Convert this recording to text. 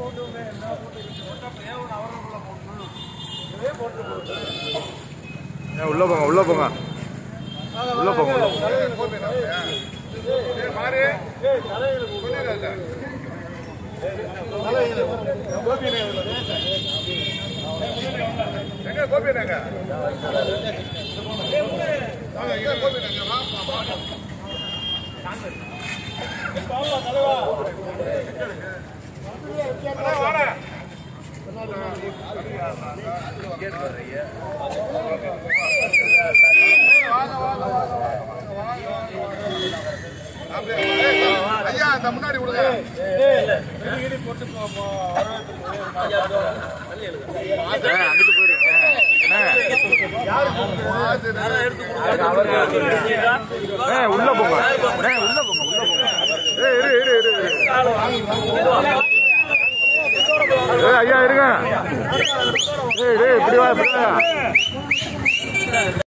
ஏன் உள்ள போங்க உள்ள போங்க உள்ள போங்க உள்ள போங்க ஐயா அந்த முன்னாடி விடுங்க ஏன் அங்கிட்டு போயிருங்க ஏன் உள்ள போங்க ஏன் உள்ள போங்க உள்ள போங்க ஏய் இரு இரு இரு இரு ஏய் ஐயா இருங்க ஏய் டேய் இப்படி வா இப்படி வா